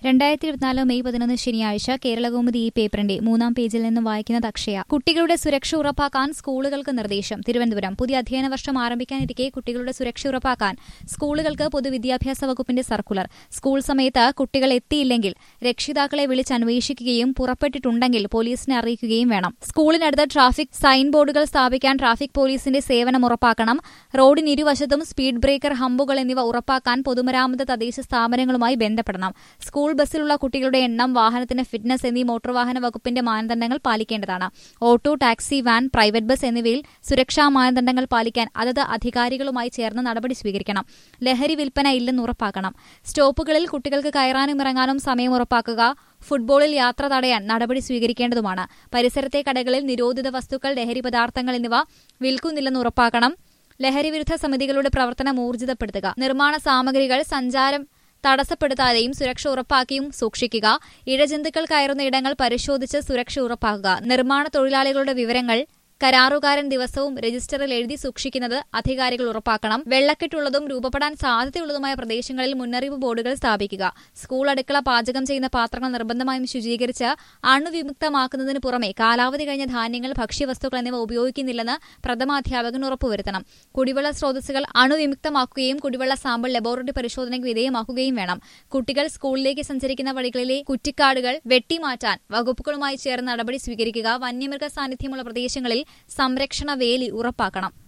രണ്ടായിരത്തി ഇരുപത്തിനാല് മെയ് പതിനൊന്ന് ശനിയാഴ്ച കേരളകൗമുദി ഈ പേപ്പറിന്റെ മൂന്നാം പേജിൽ നിന്ന് വായിക്കുന്നത് അക്ഷയ കുട്ടികളുടെ സുരക്ഷ ഉറപ്പാക്കാൻ സ്കൂളുകൾക്ക് നിർദ്ദേശം തിരുവനന്തപുരം പുതിയ അധ്യയന വർഷം ആരംഭിക്കാനിരിക്കെ കുട്ടികളുടെ സുരക്ഷ ഉറപ്പാക്കാൻ സ്കൂളുകൾക്ക് പൊതുവിദ്യാഭ്യാസ വകുപ്പിന്റെ സർക്കുലർ സ്കൂൾ സമയത്ത് കുട്ടികൾ എത്തിയില്ലെങ്കിൽ രക്ഷിതാക്കളെ വിളിച്ച് അന്വേഷിക്കുകയും പുറപ്പെട്ടിട്ടുണ്ടെങ്കിൽ പോലീസിനെ അറിയിക്കുകയും വേണം സ്കൂളിനടുത്ത് ട്രാഫിക് സൈൻ ബോർഡുകൾ സ്ഥാപിക്കാൻ ട്രാഫിക് പോലീസിന്റെ സേവനം ഉറപ്പാക്കണം റോഡിനിരുവശത്തും സ്പീഡ് ബ്രേക്കർ ഹമ്പുകൾ എന്നിവ ഉറപ്പാക്കാൻ പൊതുമരാമത്ത് തദ്ദേശ സ്ഥാപനങ്ങളുമായി ബന്ധപ്പെടണം സ്കൂൾ ബസ്സിലുള്ള കുട്ടികളുടെ എണ്ണം വാഹനത്തിന്റെ ഫിറ്റ്നസ് എന്നീ മോട്ടോർ വാഹന വകുപ്പിന്റെ മാനദണ്ഡങ്ങൾ പാലിക്കേണ്ടതാണ് auto taxi van private bus എന്നിവയിൽ സുരക്ഷാ മാനദണ്ഡങ്ങൾ പാലിക്കാൻ അതത് അധികാരികളുമായി ചേർന്ന് നടപടി സ്വീകരിക്കണം ലഹരി വിൽപ്പന ഇല്ലെന്ന് ഉറപ്പാക്കണം സ്റ്റോപ്പുകളിൽ കുട്ടികൾക്ക് കയറാനും ഇറങ്ങാനും സമയം ഉറപ്പാക്കുക ഫുട്ബോളിൽ യാത്ര തടയാൻ നടപടി സ്വീകരിക്കേണ്ടതുമാണ് പരിസരത്തെ കടകളിൽ നിരോധിത വസ്തുക്കൾ ലഹരി പദാർത്ഥങ്ങൾ എന്നിവ വിൽക്കുന്നില്ലെന്ന് ഉറപ്പാക്കണം ലഹരിവിരുദ്ധ സമിതികളുടെ പ്രവർത്തനം ഊർജിതപ്പെടുത്തുക നിർമ്മാണ സാമഗ്രികൾ സഞ്ചാരം തടസ്സപ്പെടുത്താതെയും സുരക്ഷ ഉറപ്പാക്കിയും സൂക്ഷിക്കുക ഇഴജന്തുക്കൾ കയറുന്ന ഇടങ്ങൾ പരിശോധിച്ച് സുരക്ഷ ഉറപ്പാക്കുക നിർമ്മാണ തൊഴിലാളികളുടെ വിവരങ്ങൾ കരാറുകാരൻ ദിവസവും രജിസ്റ്ററിൽ എഴുതി സൂക്ഷിക്കുന്നത് അധികാരികൾ ഉറപ്പാക്കണം വെള്ളക്കെട്ടുള്ളതും രൂപപ്പെടാൻ സാധ്യതയുള്ളതുമായ പ്രദേശങ്ങളിൽ മുന്നറിയിപ്പ് ബോർഡുകൾ സ്ഥാപിക്കുക സ്കൂൾ അടുക്കള പാചകം ചെയ്യുന്ന പാത്രങ്ങൾ നിർബന്ധമായും ശുചീകരിച്ച് അണുവിമുക്തമാക്കുന്നതിന് പുറമെ കാലാവധി കഴിഞ്ഞ ധാന്യങ്ങൾ ഭക്ഷ്യവസ്തുക്കൾ എന്നിവ ഉപയോഗിക്കുന്നില്ലെന്ന് പ്രഥമാധ്യാപകൻ ഉറപ്പുവരുത്തണം കുടിവെള്ള സ്രോതസ്സുകൾ അണുവിമുക്തമാക്കുകയും കുടിവെള്ള സാമ്പിൾ ലബോറട്ടറി പരിശോധനയ്ക്ക് വിധേയമാക്കുകയും വേണം കുട്ടികൾ സ്കൂളിലേക്ക് സഞ്ചരിക്കുന്ന വഴികളിലെ കുറ്റിക്കാടുകൾ വെട്ടിമാറ്റാൻ വകുപ്പുകളുമായി ചേർന്ന് നടപടി സ്വീകരിക്കുക വന്യമൃഗ സാന്നിധ്യമുള്ള പ്രദേശങ്ങളിൽ സംരക്ഷണ വേലി ഉറപ്പാക്കണം